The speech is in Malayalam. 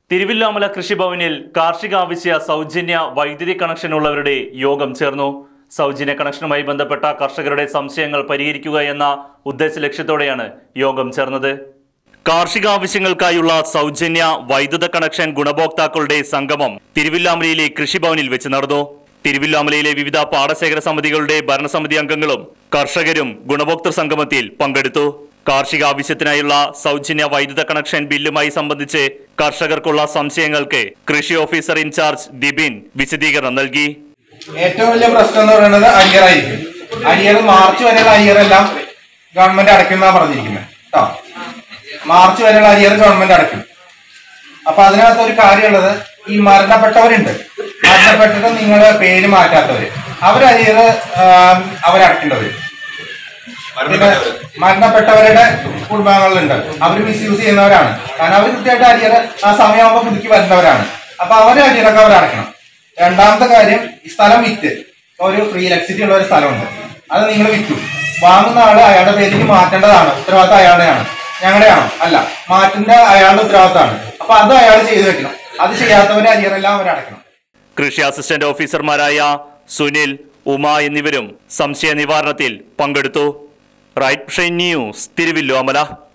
തിരുവില്ലാമല കൃഷിഭവനിൽ കാർഷിക ആവശ്യ സൗജന്യ വൈദ്യുതി കണക്ഷനുള്ളവരുടെ യോഗം ചേർന്നു സൗജന്യ കണക്ഷനുമായി ബന്ധപ്പെട്ട കർഷകരുടെ സംശയങ്ങൾ പരിഹരിക്കുക എന്ന ഉദ്ദേശ ലക്ഷ്യത്തോടെയാണ് യോഗം ചേർന്നത് കാർഷിക ആവശ്യങ്ങൾക്കായുള്ള സൗജന്യ വൈദ്യുത കണക്ഷൻ ഗുണഭോക്താക്കളുടെ സംഗമം തിരുവില്ലാമലയിലെ കൃഷിഭവനിൽ വെച്ച് നടന്നു തിരുവില്ലാമലയിലെ വിവിധ പാടശേഖര സമിതികളുടെ ഭരണസമിതി അംഗങ്ങളും കർഷകരും ഗുണഭോക്തൃ സംഗമത്തിൽ പങ്കെടുത്തു കാർഷിക ആവശ്യത്തിനായുള്ള സൗജന്യ വൈദ്യുത കണക്ഷൻ ബില്ലുമായി സംബന്ധിച്ച് കർഷകർക്കുള്ള സംശയങ്ങൾക്ക് കൃഷി ഓഫീസർ ഇൻചാർജ് ദിബിൻ വിശദീകരണം നൽകി ഏറ്റവും വലിയ പ്രശ്നം എന്ന് പറയുന്നത് അരിയർ ആയിരിക്കും അരിയർ മാർച്ച് വരെയുള്ള അരിയർ എല്ലാം ഗവൺമെന്റ് അടയ്ക്കുന്ന പറഞ്ഞിരിക്കുന്നത് കേട്ടോ മാർച്ച് വരെയുള്ള അരിയർ ഗവൺമെന്റ് അടയ്ക്കും അപ്പൊ അതിനകത്ത് ഒരു കാര്യമുള്ളത് ഈ മരണപ്പെട്ടവരുണ്ട് മരണപ്പെട്ടിട്ട് നിങ്ങൾ പേര് മാറ്റാത്തവര് അവർ അരിയർ അവരടക്കേണ്ടവര് പിന്നെ മരണപ്പെട്ടവരുടെ കുടുംബാംഗങ്ങളുണ്ട് അവർ മിസ്യൂസ് ചെയ്യുന്നവരാണ് കാരണം അവർ കൃത്യമായിട്ട് അരിയർ ആ സമയമാകുമ്പോൾ പുതുക്കി വരുന്നവരാണ് അപ്പൊ അവരെ അരിയറൊക്കെ അവർ അടയ്ക്കണം രണ്ടാമത്തെ കാര്യം ഈ സ്ഥലം വിറ്റ് ഇപ്പൊ ഒരു ഫ്രീ ഇലക്ട്രിസിറ്റി ഉള്ള ഒരു സ്ഥലമുണ്ട് അത് നിങ്ങൾ വിറ്റു വാങ്ങുന്ന ആള് അയാളുടെ പേരിലേക്ക് മാറ്റേണ്ടതാണ് ഉത്തരവാദിത്തം അയാളുടെയാണ് ഞങ്ങളുടെയാണോ അല്ല മാറ്റുന്ന അയാളുടെ ഉത്തരവാദിത്തമാണ് അപ്പൊ അത് അയാൾ ചെയ്തു വെക്കണം അത് ചെയ്യാത്തവരെ അരിയറെല്ലാം അവർ അടയ്ക്കണം കൃഷി അസിസ്റ്റന്റ് ഓഫീസർമാരായ സുനിൽ ഉമ എന്നിവരും സംശയ നിവാരണത്തിൽ പങ്കെടുത്തു റൈറ്റ് ന്യൂസ് തിരുവില്ലോമല